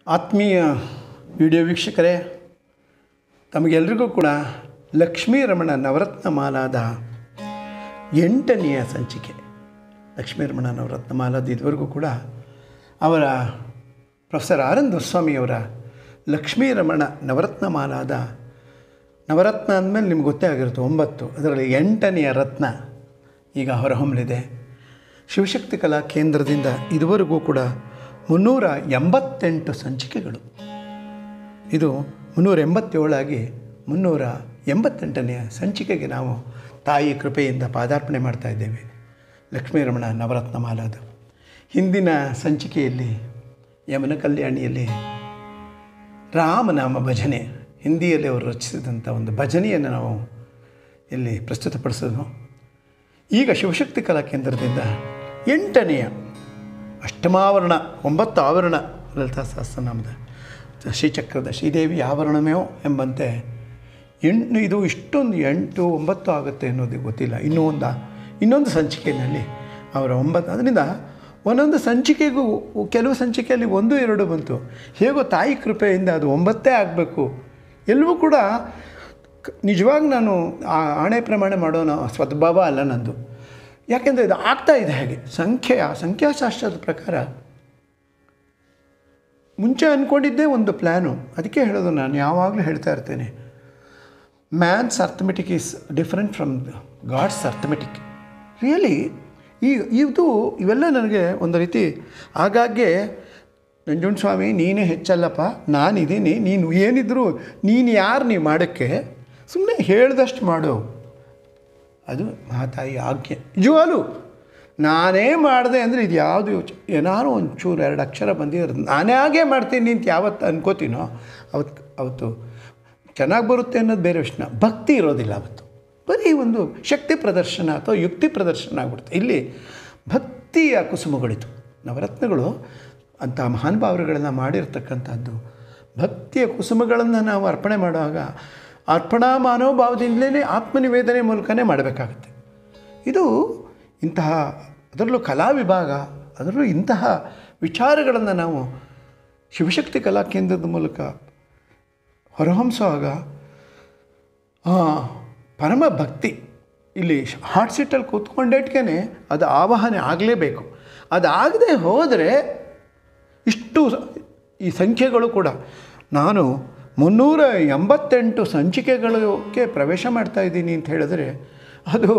ಆತ್ಮೀಯ ವಿಡಿಯೋ ವೀಕ್ಷಕರೇ ತಮಗೆಲ್ರಿಗೂ ಕೂಡ ಲಕ್ಷ್ಮೀ ರಮಣ ನವರತ್ನ ಮಾಲಾದ ಎಂಟನೆಯ ಸಂಚಿಕೆ ಲಕ್ಷ್ಮೀ ರಮಣ ನವರತ್ನ ಮಾಲಾದ ಇದುವರೆಗೂ ಕೂಡ ಅವರ ಪ್ರೊಫೆಸರ್ ಆನಂದ ಸ್ವಾಮಿಯವರ ಲಕ್ಷ್ಮೀ ರಮಣ ನವರತ್ನ ಮಾಲಾದ ನವರತ್ನ ಅಂದಮೇಲೆ ನಿಮ್ಗೆ ಗೊತ್ತೇ ಆಗಿರುತ್ತೆ ಒಂಬತ್ತು ಅದರಲ್ಲಿ ಎಂಟನೆಯ ರತ್ನ ಈಗ ಹೊರಹೊಮ್ಮಲಿದೆ ಶಿವಶಕ್ತಿ ಕಲಾ ಕೇಂದ್ರದಿಂದ ಇದುವರೆಗೂ ಕೂಡ ಮುನ್ನೂರ ಎಂಬತ್ತೆಂಟು ಸಂಚಿಕೆಗಳು ಇದು ಮುನ್ನೂರ ಎಂಬತ್ತೇಳಾಗಿ ಮುನ್ನೂರ ಎಂಬತ್ತೆಂಟನೆಯ ಸಂಚಿಕೆಗೆ ನಾವು ತಾಯಿ ಕೃಪೆಯಿಂದ ಪಾದಾರ್ಪಣೆ ಮಾಡ್ತಾ ಇದ್ದೇವೆ ಲಕ್ಷ್ಮೀರಮಣ ನವರತ್ನ ಮಾಲಾದ ಹಿಂದಿನ ಸಂಚಿಕೆಯಲ್ಲಿ ಯಮನ ಕಲ್ಯಾಣಿಯಲ್ಲಿ ರಾಮನಾಮ ಭಜನೆ ಹಿಂದಿಯಲ್ಲಿ ಅವರು ರಚಿಸಿದಂಥ ಒಂದು ಭಜನೆಯನ್ನು ನಾವು ಇಲ್ಲಿ ಪ್ರಸ್ತುತಪಡಿಸಿದ್ವು ಈಗ ಶಿವಶಕ್ತಿ ಕಲಾ ಕೇಂದ್ರದಿಂದ ಎಂಟನೆಯ ಅಷ್ಟಮಾವರಣ ಒಂಬತ್ತು ಆವರಣ ಲಲಿತಾ ಸಹಸ್ರನಾಮದ ಶ್ರೀಚಕ್ರದ ಶ್ರೀದೇವಿ ಆವರಣಮೇ ಎಂಬಂತೆ ಎಂಟು ಇದು ಇಷ್ಟೊಂದು ಎಂಟು ಒಂಬತ್ತು ಆಗುತ್ತೆ ಅನ್ನೋದು ಗೊತ್ತಿಲ್ಲ ಇನ್ನೂ ಒಂದು ಇನ್ನೊಂದು ಸಂಚಿಕೆಯಲ್ಲಿ ಅವರ ಒಂಬತ್ತು ಅದರಿಂದ ಒಂದೊಂದು ಸಂಚಿಕೆಗೂ ಕೆಲವು ಸಂಚಿಕೆಯಲ್ಲಿ ಒಂದು ಎರಡು ಬಂತು ಹೇಗೋ ತಾಯಿ ಕೃಪೆಯಿಂದ ಅದು ಒಂಬತ್ತೇ ಆಗಬೇಕು ಎಲ್ಲವೂ ಕೂಡ ಕ- ನಿಜವಾಗಿ ನಾನು ಆ ಆಣೆ ಪ್ರಮಾಣ ಮಾಡೋಣ ಸ್ವದ್ಭಾವ ಅಲ್ಲ ನಂದು ಯಾಕೆಂದರೆ ಇದು ಆಗ್ತಾ ಇದೆ ಹಾಗೆ ಸಂಖ್ಯೆಯ ಸಂಖ್ಯಾಶಾಸ್ತ್ರದ ಪ್ರಕಾರ ಮುಂಚೆ ಅಂದ್ಕೊಂಡಿದ್ದೇ ಒಂದು ಪ್ಲ್ಯಾನು ಅದಕ್ಕೆ ಹೇಳೋದು ನಾನು ಯಾವಾಗಲೂ ಹೇಳ್ತಾ ಇರ್ತೇನೆ man's arithmetic is different from god's arithmetic really ಈ ಇದು ಇವೆಲ್ಲ ನನಗೆ ಒಂದು ರೀತಿ ಆಗಾಗ್ಗೆ ನಂಜುಂಡ ಸ್ವಾಮಿ ನೀನೇ ಹೆಚ್ಚಲ್ಲಪ್ಪ ನಾನಿದ್ದೀನಿ ನೀನು ಏನಿದ್ರು ನೀನು ಯಾರು ನೀವು ಮಾಡೋಕ್ಕೆ ಸುಮ್ಮನೆ ಹೇಳ್ದಷ್ಟು ಮಾಡು ಅದು ಮಹಾತಾಯಿ ಆಜ್ಞೆ ನಿಜವಾಲು ನಾನೇ ಮಾಡಿದೆ ಅಂದರೆ ಇದು ಯಾವುದು ಯೋಚ- ಏನಾದ್ರು ಒಂಚೂರು ಎರಡು ಅಕ್ಷರ ಬಂದಿರೋದು ನಾನೇ ಹಾಗೇ ಮಾಡ್ತೀನಿ ಅಂತ ಯಾವತ್ತು ಅನ್ಕೋತೀನೋ ಅವತ್ತು ಅವತ್ತು ಚೆನ್ನಾಗಿ ಬರುತ್ತೆ ಅನ್ನೋದು ಬೇರೆ ವಿಷಯ ಭಕ್ತಿ ಇರೋದಿಲ್ಲ ಅವತ್ತು ಬರೀ ಒಂದು ಶಕ್ತಿ ಪ್ರದರ್ಶನ ಅಥವಾ ಯುಕ್ತಿ ಪ್ರದರ್ಶನ ಆಗ್ಬಿಡುತ್ತೆ ಇಲ್ಲಿ ಭಕ್ತಿಯ ಕುಸುಮಗಳಿತು ನವರತ್ನಗಳು ಅಂಥ ಮಹಾನುಭಾವರುಗಳನ್ನು ಮಾಡಿರ್ತಕ್ಕಂಥದ್ದು ಭಕ್ತಿಯ ಕುಸುಮಗಳನ್ನು ನಾವು ಅರ್ಪಣೆ ಮಾಡುವಾಗ ಅರ್ಪಣಾ ಮನೋಭಾವದಿಂದಲೇ ಆತ್ಮನಿವೇದನೆ ಮೂಲಕನೇ ಮಾಡಬೇಕಾಗುತ್ತೆ ಇದು ಇಂತಹ ಅದರಲ್ಲೂ ಕಲಾ ವಿಭಾಗ ಅದರಲ್ಲೂ ಇಂತಹ ವಿಚಾರಗಳನ್ನು ನಾವು ಶಿವಶಕ್ತಿ ಕಲಾ ಕೇಂದ್ರದ ಮೂಲಕ ಹೊರಹೊಮ್ಮಿಸುವಾಗ ಆ, ಪರಮ ಭಕ್ತಿ ಇಲ್ಲಿ ಹಾರ್ಟ್ ಸೀಟಲ್ಲಿ ಕೂತ್ಕೊಂಡೇಟ್ಗೆ ಅದು ಆವಾಹನೆ ಆಗಲೇಬೇಕು ಅದಾಗದೆ ಹೋದರೆ ಇಷ್ಟು ಸ- ಈ ಸಂಖ್ಯೆಗಳು ಕೂಡ ನಾನು ಮುನ್ನೂರ ಎಂಬತ್ತೆಂಟು ಸಂಚಿಕೆಗಳಿಗೆ ಪ್ರವೇಶ ಮಾಡ್ತಾ ಇದ್ದೀನಿ ಅಂತ ಹೇಳಿದ್ರೆ ಅದು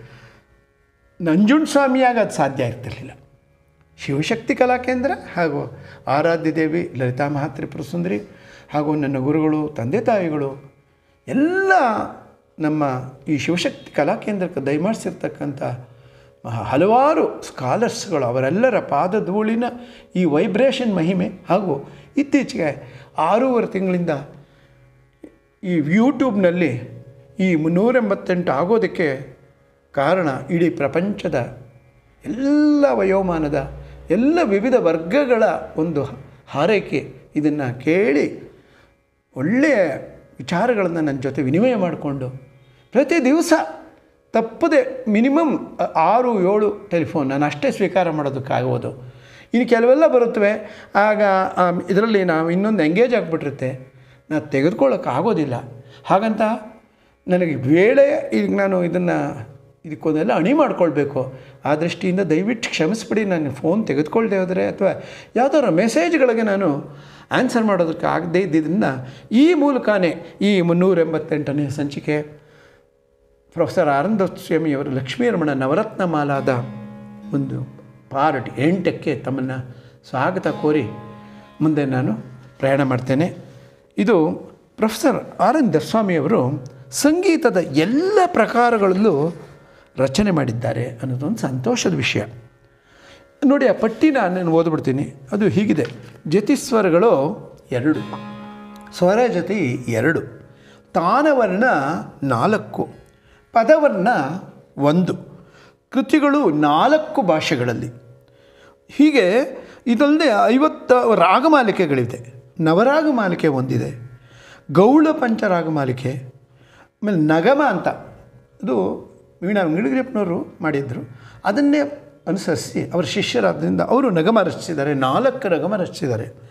ನಂಜುಂಡ ಸ್ವಾಮಿಯಾಗ ಅದು ಸಾಧ್ಯ ಇರ್ತಿರಲಿಲ್ಲ ಶಿವಶಕ್ತಿ ಕಲಾ ಕೇಂದ್ರ ಹಾಗೂ ಆರಾಧ್ಯ ದೇವಿ ಲಲಿತಾ ಮಹಾತ್ರಿಪುರ ಸುಂದರಿ ಹಾಗೂ ನನ್ನ ಗುರುಗಳು ತಂದೆ ತಾಯಿಗಳು ಎಲ್ಲ ನಮ್ಮ ಈ ಶಿವಶಕ್ತಿ ಕಲಾ ಕೇಂದ್ರಕ್ಕೆ ದಯಮಾಡಿಸಿರ್ತಕ್ಕಂಥ ಹ- ಹಲವಾರು ಸ್ಕಾಲರ್ಸ್ಗಳು ಅವರೆಲ್ಲರ ಪಾದಧೂಳಿನ ಈ ವೈಬ್ರೇಷನ್ ಮಹಿಮೆ ಹಾಗೂ ಇತ್ತೀಚೆಗೆ ಆರೂವರೆ ತಿಂಗಳಿಂದ ಈ ಯೂಟ್ಯೂಬ್ನಲ್ಲಿ ಈ ಮುನ್ನೂರ ಎಂಬತ್ತೆಂಟು ಆಗೋದಕ್ಕೆ ಕಾರಣ ಇಡೀ ಪ್ರಪಂಚದ ಎಲ್ಲ ವಯೋಮಾನದ ಎಲ್ಲ ವಿವಿಧ ವರ್ಗಗಳ ಒಂದು ಹಾರೈಕೆ ಇದನ್ನು ಕೇಳಿ ಒಳ್ಳೆಯ ವಿಚಾರಗಳನ್ನು ನನ್ನ ಜೊತೆ ವಿನಿಮಯ ಮಾಡಿಕೊಂಡು ಪ್ರತಿ ದಿವಸ ತಪ್ಪದೆ ಮಿನಿಮಮ್ ಆರು ಏಳು ಟೆಲಿಫೋನ್ ನಾನು ಅಷ್ಟೇ ಸ್ವೀಕಾರ ಮಾಡೋದಕ್ಕಾಗೋದು ಇನ್ನು ಕೆಲವೆಲ್ಲ ಬರುತ್ತವೆ ಆಗ ಇದರಲ್ಲಿ ನಾವು ಇನ್ನೊಂದು ಎಂಗೇಜ್ ಆಗಿಬಿಟ್ಟಿರುತ್ತೆ ನಾನು ತೆಗೆದುಕೊಳ್ಳೋಕೆ ಆಗೋದಿಲ್ಲ ಹಾಗಂತ ನನಗೆ ವೇಳೆ ಈಗ ನಾನು ಇದನ್ನು ಇದಕ್ಕೊಂದೆಲ್ಲ ಅಣಿ ಮಾಡ್ಕೊಳ್ಬೇಕು ಆ ದೃಷ್ಟಿಯಿಂದ ದಯವಿಟ್ಟು ಕ್ಷಮಿಸ್ಬಿಡಿ ನಾನು ಫೋನ್ ತೆಗೆದುಕೊಳ್ದೆ ಹೋದರೆ ಅಥವಾ ಯಾವುದಾದ್ರು ಮೆಸೇಜ್ಗಳಿಗೆ ನಾನು ಆನ್ಸರ್ ಮಾಡೋದಕ್ಕೆ ಆಗದೇ ಇದ್ದಿದ್ದರಿಂದ ಈ ಮೂಲಕನೇ ಈ ಮುನ್ನೂರ ಎಂಬತ್ತೆಂಟನೇ ಸಂಚಿಕೆ ಪ್ರೊಫೆಸರ್ ಆನಂದ ಸ್ವಾಮಿಯವರ ಲಕ್ಷ್ಮೀರಮಣ ನವರತ್ನ ಮಾಲಾದ ಒಂದು ಪಾರ್ಟ್ ಎಂಟಕ್ಕೆ ತಮ್ಮನ್ನು ಸ್ವಾಗತ ಕೋರಿ ಮುಂದೆ ನಾನು ಪ್ರಯಾಣ ಮಾಡ್ತೇನೆ ಇದು ಪ್ರೊಫೆಸರ್ ಆನಂದ ಸ್ವಾಮಿಯವರು ಸಂಗೀತದ ಎಲ್ಲ ಪ್ರಕಾರಗಳಲ್ಲೂ ರಚನೆ ಮಾಡಿದ್ದಾರೆ ಅನ್ನೋದೊಂದು ಸಂತೋಷದ ವಿಷಯ ನೋಡಿ ಆ ಪಟ್ಟಿನ ನಾನು ಓದ್ಬಿಡ್ತೀನಿ ಅದು ಹೀಗಿದೆ ಜತಿಸ್ವರಗಳು ಎರಡು ಸ್ವರ ಜತಿ ಎರಡು ತಾನವರ್ಣ ನಾಲ್ಕು ಪದವರ್ಣ ಒಂದು ಕೃತಿಗಳು ನಾಲ್ಕು ಭಾಷೆಗಳಲ್ಲಿ ಹೀಗೆ ಇದಲ್ಲದೆ ಐವತ್ತ ರಾಗಮಾಲಿಕೆಗಳಿದೆ ನವರಾಗಮಾಲಿಕೆ ಒಂದಿದೆ ಗೌಳ ಪಂಚರಾಗಮಾಲಿಕೆ ಆಮೇಲೆ ನಗಮ ಅಂತ ಅದು ವೀಣಾ ಮಿಳಗಿರಿಯಪ್ಪನವರು ಮಾಡಿದ್ರು ಅದನ್ನೇ ಅನುಸರಿಸಿ ಅವರ ಶಿಷ್ಯರಾದ್ದರಿಂದ ಅವರು ನಗಮ ರಚಿಸಿದ್ದಾರೆ ನಾಲ್ಕು ನಗಮ ರಚಿಸಿದ್ದಾರೆ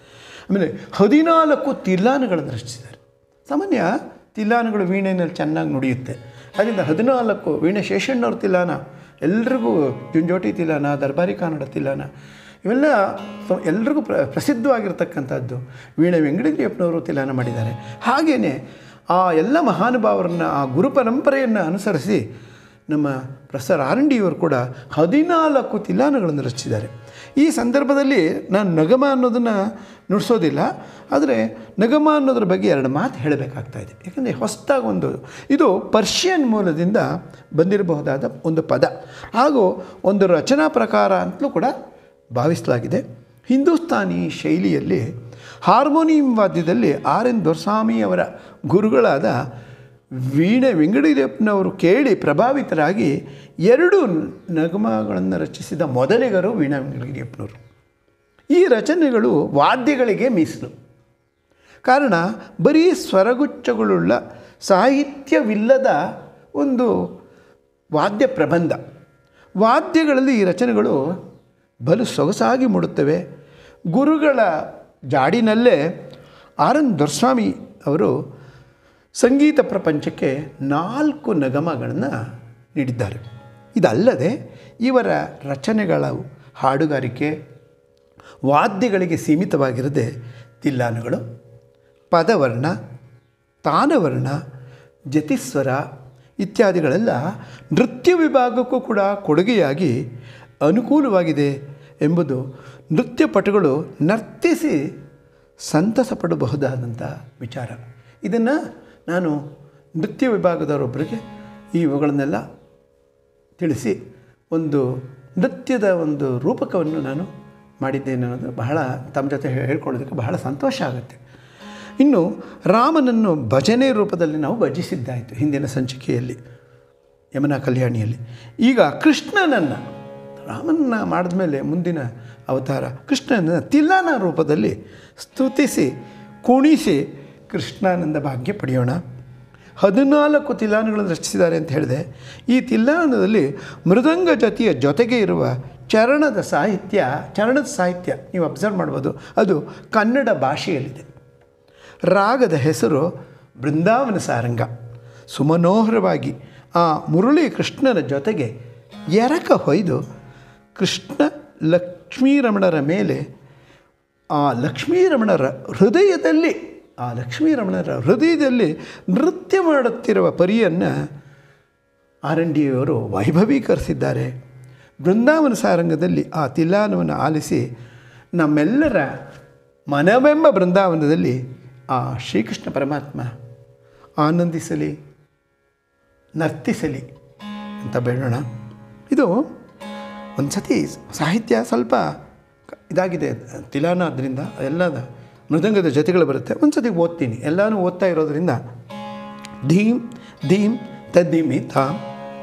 ಆಮೇಲೆ ಹದಿನಾಲ್ಕು ತಿಲ್ಲಾನಗಳನ್ನು ರಚಿಸಿದ್ದಾರೆ ಸಾಮಾನ್ಯ ತಿಲ್ಲಾನಗಳು ವೀಣೆಯಲ್ಲಿ ಚೆನ್ನಾಗಿ ನುಡಿಯುತ್ತೆ ಅದರಿಂದ ಹದಿನಾಲ್ಕು ವೀಣೆ ಶೇಷಣ್ಣವ್ರ ತಿಲ್ಲಾನ ಎಲ್ರಿಗೂ ಜುಂಜೋಟಿ ತಿಲ್ಲಾನ ದರ್ಬಾರಿ ಕನ್ನಡ ತಿಲ್ಲಾನ ಇವೆಲ್ಲ ಸ- ಎಲ್ರಿಗೂ ಪ್ರ ಪ್ರಸಿದ್ಧವಾಗಿರ್ತಕ್ಕಂಥದ್ದು ವೀಣೆ ವೆಂಕಟೇಶಪ್ಪನವರು ತಿಲ್ಲಾನ ಮಾಡಿದ್ದಾರೆ ಹಾಗೆಯೇ ಆ ಎಲ್ಲ ಮಹಾನುಭಾವರನ್ನು ಆ ಗುರು ಪರಂಪರೆಯನ್ನು ಅನುಸರಿಸಿ ನಮ್ಮ ಪ್ರೊಫೆಸರ್ ಆರ್ ಎನ್ ಡಿಯವರು ಕೂಡ ಹದಿನಾಲ್ಕು ತಿಲ್ಲಾನಗಳನ್ನು ರಚಿಸಿದ್ದಾರೆ ಈ ಸಂದರ್ಭದಲ್ಲಿ ನಾನು ನಗಮ ಅನ್ನೋದನ್ನು ನುಡಿಸೋದಿಲ್ಲ ಆದರೆ ನಗಮ ಅನ್ನೋದ್ರ ಬಗ್ಗೆ ಎರಡು ಮಾತು ಹೇಳಬೇಕಾಗ್ತಾ ಇದೆ ಯಾಕಂದರೆ ಹೊಸದಾಗಿ ಒಂದು ಇದು ಪರ್ಷಿಯನ್ ಮೂಲದಿಂದ ಬಂದಿರಬಹುದಾದ ಒಂದು ಪದ ಹಾಗೂ ಒಂದು ರಚನಾ ಪ್ರಕಾರ ಅಂತಲೂ ಕೂಡ ಭಾವಿಸಲಾಗಿದೆ ಹಿಂದೂಸ್ತಾನಿ ಶೈಲಿಯಲ್ಲಿ ಹಾರ್ಮೋನಿಯಂ ವಾದ್ಯದಲ್ಲಿ ಆರ್ ಎನ್ ದೊರ್ಸ್ವಾಮಿ ಅವರ ಗುರುಗಳಾದ ವೀಣೆ ವೆಂಕಟೇಶಪ್ಪನವರು ಕೇಳಿ ಪ್ರಭಾವಿತರಾಗಿ ಎರಡು ನಗಮಗಳನ್ನು ರಚಿಸಿದ ಮೊದಲಿಗರು ವೀಣಾ ವೆಂಕಟಗಿರಿಯಪ್ಪನವರು ಈ ರಚನೆಗಳು ವಾದ್ಯಗಳಿಗೆ ಮೀಸಲು ಕಾರಣ ಬರೀ ಸ್ವರಗುಚ್ಛಗಳುಳ್ಳ ಸಾಹಿತ್ಯವಿಲ್ಲದ ಒಂದು ವಾದ್ಯ ಪ್ರಬಂಧ ವಾದ್ಯಗಳಲ್ಲಿ ಈ ರಚನೆಗಳು ಬಲು ಸೊಗಸಾಗಿ ಮೂಡುತ್ತವೆ ಗುರುಗಳ ಜಾಡಿನಲ್ಲೇ ಆರ್ ಎನ್ ದೊರ್ಸ್ವಾಮಿ ಅವರು ಸಂಗೀತ ಪ್ರಪಂಚಕ್ಕೆ ನಾಲ್ಕು ನಗಮಗಳನ್ನು ನೀಡಿದ್ದಾರೆ ಇದಲ್ಲದೆ ಇವರ ರಚನೆಗಳ ಹಾಡುಗಾರಿಕೆ ವಾದ್ಯಗಳಿಗೆ ಸೀಮಿತವಾಗಿರದೆ ತಿಲ್ಲಾನಗಳು ಪದವರ್ಣ ತಾನವರ್ಣ ಜತಿಸ್ವರ ಇತ್ಯಾದಿಗಳೆಲ್ಲ ನೃತ್ಯ ವಿಭಾಗಕ್ಕೂ ಕೂಡ ಕೊಡುಗೆಯಾಗಿ ಅನುಕೂಲವಾಗಿದೆ ಎಂಬುದು ನೃತ್ಯಪಟುಗಳು ನರ್ತಿಸಿ ಸಂತಸ ಪಡಬಹುದಾದಂಥ ವಿಚಾರ ಇದನ್ನು ನಾನು ನೃತ್ಯ ವಿಭಾಗದವರೊಬ್ಬರಿಗೆ ಇವುಗಳನ್ನೆಲ್ಲ ತಿಳಿಸಿ ಒಂದು ನೃತ್ಯದ ಒಂದು ರೂಪಕವನ್ನು ನಾನು ಮಾಡಿದ್ದೇನೆ ಅನ್ನೋದು ಬಹಳ ತಮ್ಮ ಜೊತೆ ಹೇ- ಹೇಳ್ಕೊಳ್ಳೋದಕ್ಕೆ ಬಹಳ ಸಂತೋಷ ಆಗುತ್ತೆ ಇನ್ನು ರಾಮನನ್ನು ಭಜನೆ ರೂಪದಲ್ಲಿ ನಾವು ಭಜಿಸಿದ್ದಾಯಿತು ಹಿಂದಿನ ಸಂಚಿಕೆಯಲ್ಲಿ ಯಮುನಾ ಕಲ್ಯಾಣಿಯಲ್ಲಿ ಈಗ ಕೃಷ್ಣನನ್ನು ರಾಮನನ್ನ ಮಾಡಿದ್ಮೇಲೆ ಮುಂದಿನ ಅವತಾರ ಕೃಷ್ಣನ ತಿಲ್ಲಾನ ರೂಪದಲ್ಲಿ ಸ್ತುತಿಸಿ ಕುಣಿಸಿ ಕೃಷ್ಣಾನಂದ ಭಾಗ್ಯ ಪಡೆಯೋಣ ಹದಿನಾಲ್ಕು ತಿಲ್ಲಾನಗಳನ್ನು ರಚಿಸಿದ್ದಾರೆ ಅಂತ ಹೇಳಿದೆ ಈ ತಿಲ್ಲಾನದಲ್ಲಿ ಮೃದಂಗ ಜತಿಯ ಜೊತೆಗೆ ಇರುವ ಚರಣದ ಸಾಹಿತ್ಯ ಚರಣದ ಸಾಹಿತ್ಯ ನೀವು ಅಬ್ಸರ್ವ್ ಮಾಡ್ಬೋದು ಅದು ಕನ್ನಡ ಭಾಷೆಯಲ್ಲಿದೆ ರಾಗದ ಹೆಸರು ಬೃಂದಾವನ ಸಾರಂಗ ಸುಮನೋಹರವಾಗಿ ಆ ಮುರಳಿ ಕೃಷ್ಣನ ಜೊತೆಗೆ ಎರಕ ಹೊಯ್ದು ಕೃಷ್ಣ ಲಕ್ಷ್ಮೀರಮಣರ ಮೇಲೆ ಆ ಲಕ್ಷ್ಮೀರಮಣರ ಹೃದಯದಲ್ಲಿ ಆ ಲಕ್ಷ್ಮೀರಮಣರ ಹೃದಯದಲ್ಲಿ ನೃತ್ಯ ಮಾಡುತ್ತಿರುವ ಪರಿಯನ್ನು ಆರ್ ಎನ್ ಡಿಯವರು ವೈಭವೀಕರಿಸಿದ್ದಾರೆ ಬೃಂದಾವನ ಸಾರಂಗದಲ್ಲಿ ಆ ತಿಲ್ಲಾನವನ್ನು ಆಲಿಸಿ ನಮ್ಮೆಲ್ಲರ ಮನವೆಂಬ ಬೃಂದಾವನದಲ್ಲಿ ಆ ಶ್ರೀಕೃಷ್ಣ ಪರಮಾತ್ಮ ಆನಂದಿಸಲಿ ನರ್ತಿಸಲಿ ಅಂತ ಬೇಡೋಣ ಇದು ಒಂದು ಸತಿ ಸಾಹಿತ್ಯ ಸ್ವಲ್ಪ ಕ- ಇದಾಗಿದೆ ತಿಲಾನ ಅದರಿಂದ ಎಲ್ಲದ ಮೃದಂಗದ ಜೊತೆಗಳು ಬರುತ್ತೆ ಒಂದು ಸತಿ ಓದ್ತೀನಿ ಎಲ್ಲನೂ ಓದ್ತಾ ಇರೋದ್ರಿಂದ ಧೀಮ್ ಧೀಮ್ ತದ್ದಿಮಿ ತಾಮ್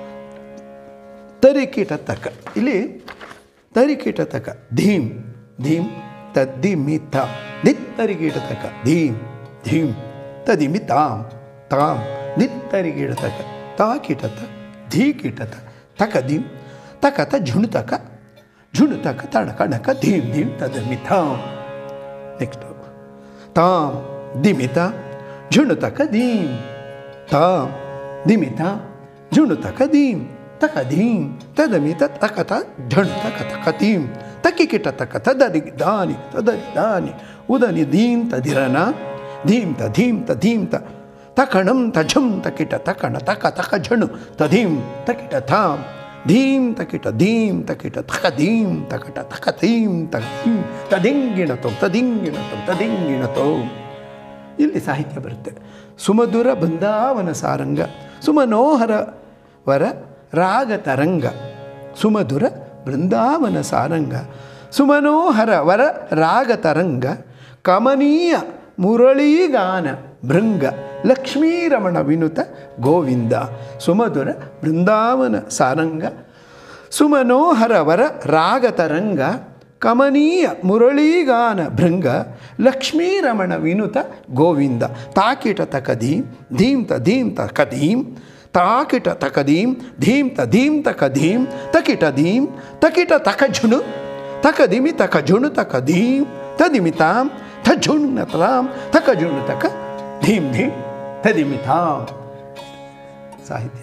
ತರಿಕೀಟ ತಕ ಇಲ್ಲಿ ತರಿಕೀಟ ತಕ ಧೀಮ್ ಧೀಮ್ ತದ್ದಿಮಿ ತ ದಿತ್ತರಿಕೀಟ ತಕ ಧೀಮ್ ಧೀಮ್ ತದಿಮಿ ತಾಮ್ ತಾಮ್ ದಿತ್ತರಿಕೀಟ ತಕ ತಾ ಕೀಟತ ಧೀ ಕೀಟತ ತಕ ಧೀಮ್ ತಕತ ಝುಣುತಕ ಝುಣುತಕ ತಣಕ ನಕ ಧೀಮ್ ಧೀಮ್ ತದಮಿ ತಾಮ್ ನೆಕ್ಸ್ಟು ತಾಮ್ ದಿಮಿತ ಝುಣುತಕ ಧೀಮ್ ತಾಮ್ ದಿಮಿತ ಝುಣುತಕ ಧೀಮ್ ತಕ ಧೀಮ್ ತದಮಿತ ತಕತ ಝಣುತಕ ತಕ ಧೀಮ್ ತಕಿಕಿಟ ತಕ ತದರಿ ದಾನಿ ತದರಿ ದಾನಿ ಉದನಿ ಧೀಮ್ ತದಿರನ ಧೀಮ್ ತ ಧೀಮ್ ತ ಧೀಮ್ ತ ತಕಣಂ ತಝಂ ತಕಿಟ ತಕಣ ತಕ ತಕ ಝಣು ತಧೀಂ ತಕಿಟ ಥಾಂ ಧೀಂ ತಕಿಟ ಧೀಂ ತಕಿಟ ತಕ ಧೀಂ ತಕಟ ತಕ ಧೀಂ ತಕ ಧೀಂ ತದಿಂಗಿಣತೋ ತದಿಂಗಿಣತೋ ತದಿಂಗಿಣತೋ ಇಲ್ಲಿ ಸಾಹಿತ್ಯ ಬರುತ್ತೆ ಸುಮಧುರ ಬೃಂದಾವನ ಸಾರಂಗ ಸುಮನೋಹರ ವರ ರಾಗ ತರಂಗ ಸುಮಧುರ ಬೃಂದಾವನ ಸಾರಂಗ ಸುಮನೋಹರ ವರ ರಾಗ ತರಂಗ ಕಮನೀಯ ಮುರಳೀಗಾನ ಭೃಂಗ ಲಕ್ಷ್ಮೀರಮಣ ವಿನುತ ಗೋವಿಂದ ಸುಮಧುರ ಬೃಂದಾವನ ಸಾರಂಗ ಸುಮನೋಹರ ವರ ರಾಗ ತರಂಗ ಕಮನೀಯ ಮುರಳೀಗಾನ ಭೃಂಗ ಲಕ್ಷ್ಮೀರಮಣ ವಿನುತ ಗೋವಿಂದ ತಾಕಿಟ ತಕದೀಂ ಧೀಂ ತ ಧೀಂ ತ ಕದೀಂ ತಾಕಿಟ ತಕದೀಂ ಧೀಂ ತ ಧೀಂ ತ ಕದೀಂ ತಕಿಟ ಧೀಂ ತಕಿಟ ತಕ ಝುಣು ತಕದಿಮಿ ತಕ ಝುಣು ತಕ ಧೀಂ ತದಿಮಿ ತಾಂ ಥ ಥಜುಣ್ಣ ತದಾಂ ತಕ ಜುಣ್ಣ ತಕ ಧೀಮ್ ಧೀಮ್ ತದಿಮಿತಾಂ ಸಾಹಿತ್ಯ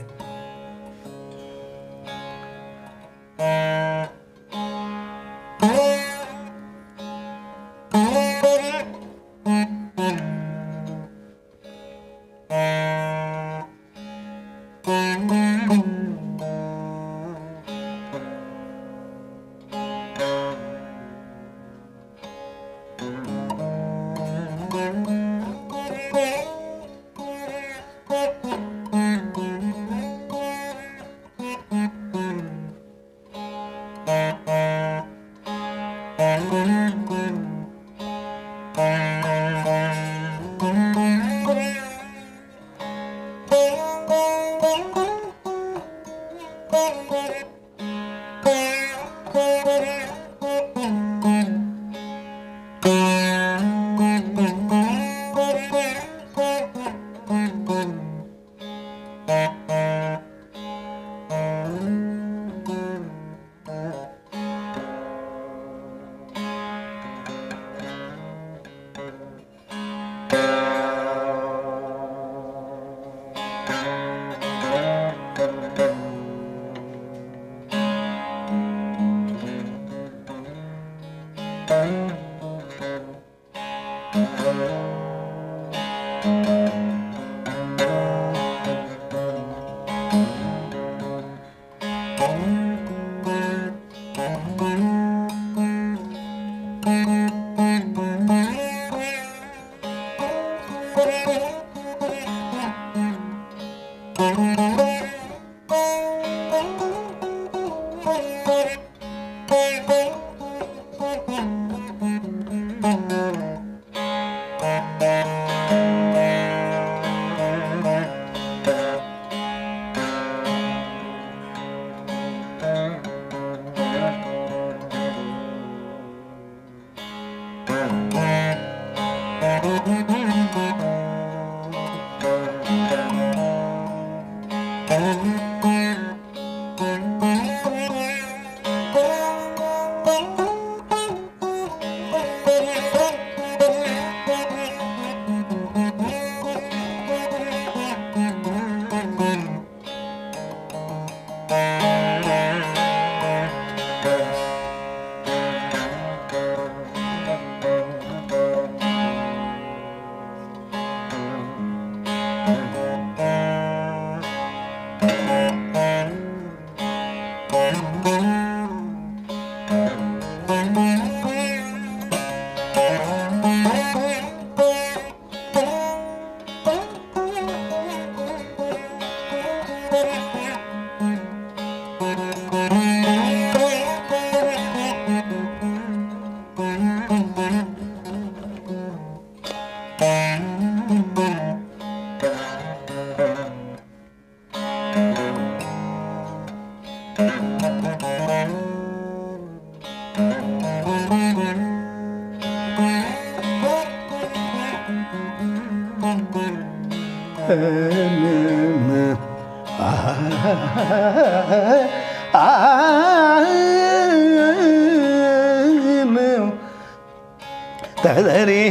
ತದರೇ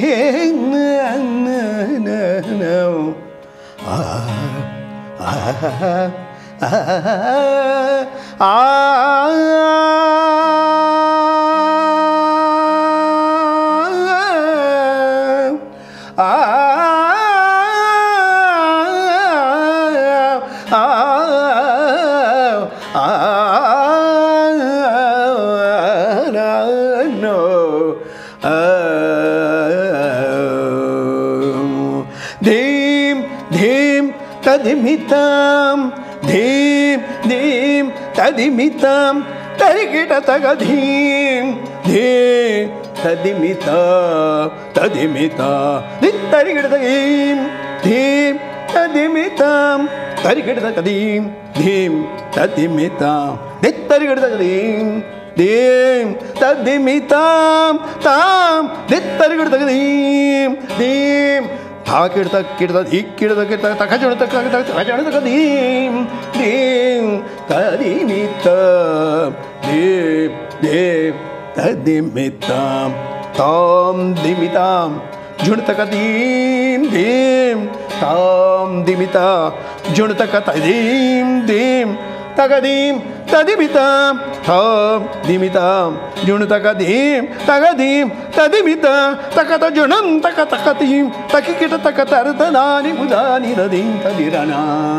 ಧೀಂ ಧೀಂ ತದಿಮಿತಾಂ ಧೀಂ ಧೀಂ ತದಿಮಿತಾಂ ತರಿಗಿಟ ತಗ ಧೀಂ ಧೀಂ ತದಿಮಿತ ತದಿಮಿತ ನಿತ್ತರಿಗಿಡ ತಗೀಂ ಧೀಂ ತದಿಮಿತಾಂ ತರಿಗಿಡ ತಗದೀಂ ಧೀಂ ತದಿಮಿತಾಂ ನಿತ್ತರಿಗಿಡ ತಗದೀಂ ಧೀಂ ತದಿಮಿತಾಂ ತಾಂ ನಿತ್ತರಿಗಿಡ ತಗದೀಂ ಧೀಂ ತಾ ಕಿಡ್ತ ಕಿಡ್ತ ಈ ಕಿಡ್ದ ಕಿಡ್ತ ತಕ ಜುಡ್ತ ತಕ ತಕ ಜುಡ್ತ ದೀಂ ದೀಂ ತದಿಮಿತ ದೀಂ ದೀಂ ತದಿಮಿತ ತಾಂ ದಿಮಿತಾಂ ಜುಣುತಕ ದೀಂ ದೀಂ ತಾಂ ದಿಮಿತ ಜುಣುತಕ ತದೀಂ ದೀಂ ತಗದೀಂ ತದಿಮಿತಾಂ ತಾಂ ದಿಮಿತಾಂ ಜುಣುತಕ ದೀಂ ತಗದೀಂ ತದಿಮಿತ ತಕತ ಜುಣಂ ತಕ ತಕತೀಂ ತಕಿಕಿಟ ತಕ ತರತದಾನಿ ಮುದಾನಿ ನದೀಂ ತದಿರಣ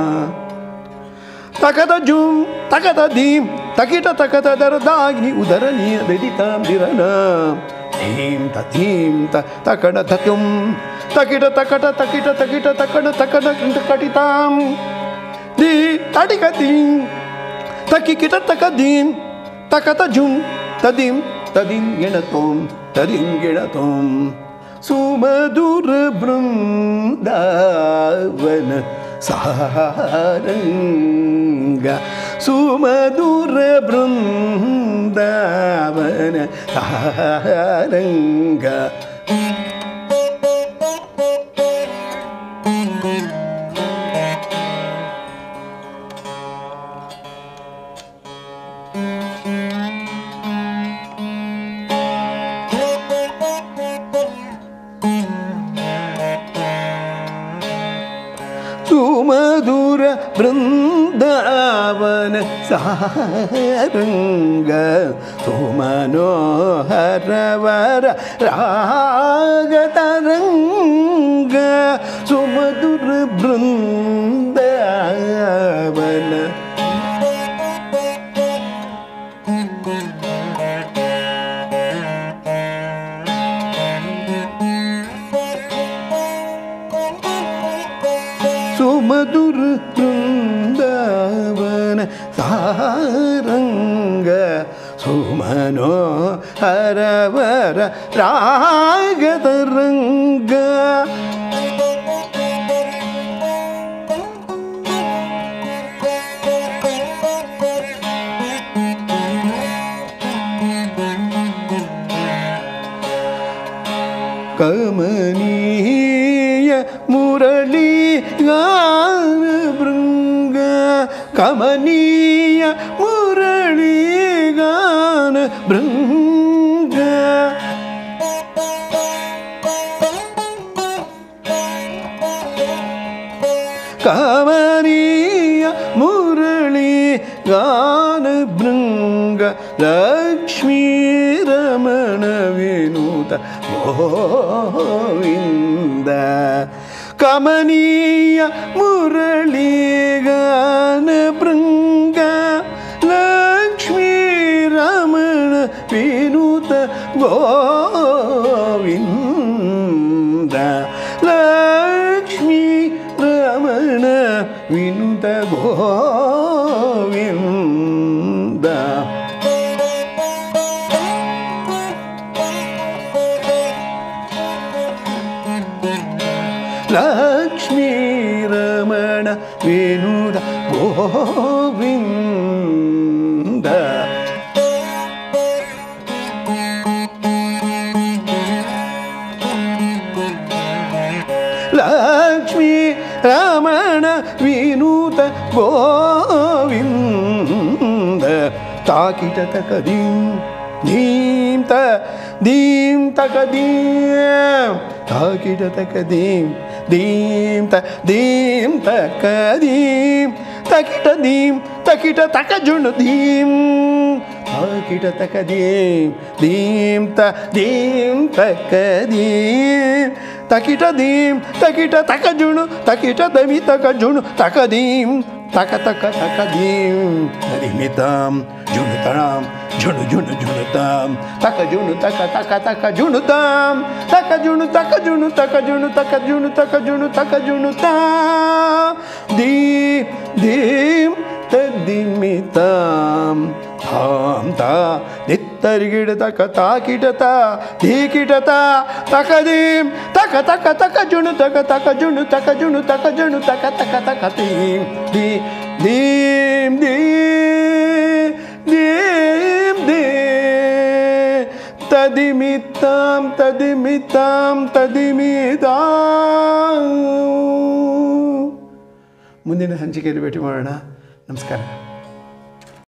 ತಕದ ಜೂಮ್ ತಕದ ದೀಂ ತಕಿಟ ತಕತ ದರದಾಗ್ನಿ ಉದರ ನೀ ಬೆದಿತಾಂ ದಿರನ ಧೀಂ ತ ಧೀಂ ತ ತಕಡ ತಕುಂ ತಕಿಟ ತಕಟ ತಕಿಟ ತಕಿಟ ತಕಡ ತಕಡ ಕಟಿತಾಂ ದಿ ತಟಿಕ ದೀಂ ತಕಿಕಿಟ ತಕ ದೀಂ ತಕತ ಜುಂ ತದಿಂ ತದಿಂ ಗೆಣತೋಂ ತದಿಂ ಗೆಣತೋಂ ಸುಮಧುರ ಬೃಂದಾವನ ಸಾರಂಗ ಸುಮಧುರ ಬೃಂದಾವನ ಸಾರಂಗ ಸುಮಧುರ ಬೃಂದಾವನ ಸಾರಂಗ ಸುಮನೋಹರವರ ರಾಗತರಂಗ ಸುಮಧುರ ಬೃಂದಾವನ ಸುಮಧುರ ಬೃಂದಾವನ ಸಾರಂಗ ಸುಮನೋ ಹರವರ ರಾಗದ ರಂಗ ಕಮನೀಯ ಮುರಳಿ ಗಾನ ಭೃಂಗ ಕಮನೀಯ ಮುರಳಿ ಗಾನ ಭೃಂಗ ಕಮನೀಯ ಮುರಳಿ ಗಾನ ಭೃಂಗ ಲಕ್ಷ್ಮೀ ರಮಣ ವಿನೂತ ಗೋವಿಂದ ಕಮನೀಯ ಮುರಳಿ ಗಾನ ಭೃಂಗ ಲಕ್ಷ್ಮೀ ರಮಣ ವಿನೂತ ಗೋವಿಂದ ಲಕ್ಷ್ಮೀ ರಮಣ ವಿನುತ ಗೋವಿಂದ ಲಕ್ಷ್ಮೀ ರಮಣ ವಿನುತ ಗೋವಿಂದ ಲಕ್ಷ್ಮೀ ರಮಣ ವಿನೂತ ಗೋವಿಂದ ತಾಕಿಟ ತಕ ದೀಂ ಧೀಂ ತ ದೀಂ ತಕ ದೀಂ ತಾಕಿಟ ತಕ ದೀಂ ದೀಂ ತ ದೀಂ ತಕ ದೀಂ ತಕಿಟ ದೀಂ ತಕಿಟ ತಕ ಜುಣು ದೀಂ ತಾಕಿಟ ತಕ ದೀಂ ದೀಂ ತ ದೀಂ ತಕ ದೀಂ ತಕಿಟ ದೀಂ ತಕಿಟ ತಕ ಜುಣು ತಕಿಟ ದಮಿ ತಕ ಜುಣು ತಕ ದೀಂ ತಕ ತಕ ತಕ ದೀಂ ತರಿಮಿತಾಂ ಜುಣುತಾಂ ಜುಣು ಜುಣು ಜುಣುತಾಂ ತಕ ಜುಣು ತಕ ತಕ ತಕ ಜುಣುತಾಂ ತಕ ಜುಣು ತಕ ಜುಣು ತಕ ಜುಣು ತಕ ಜುಣು ತಕ ಜುಣು ತಕ ಜುಣುತಾಂ ದೀ ದೀಂ ತದ್ದಿಮಿತಾಂ ತಾಂ ತಾ ದಿತ್ತರಿಗಿಡ ತಕ ತಾಕಿಟತ ಧೀಕಿಟತ ತಕ ದೀಂ ತಕ ತಕ ತಕ ಜುಣು ತಕ ತಕ ಜುಣು ತಕ ಜುಣು ತಕ ಜುಣು ತಕ ತಕ ತಕ ದೀಂ ದೀ ದೀಂ ದೀ ದೀಂ ದೀ ತದಿಮಿತಾಂ ತದಿಮಿತಾಂ ತದಿಮಿತಾಂ ಮುಂದಿನ ಹಂಚಿಕೆಯಲ್ಲಿ ಭೇಟಿ ಮಾಡೋಣ ನಮಸ್ಕಾರ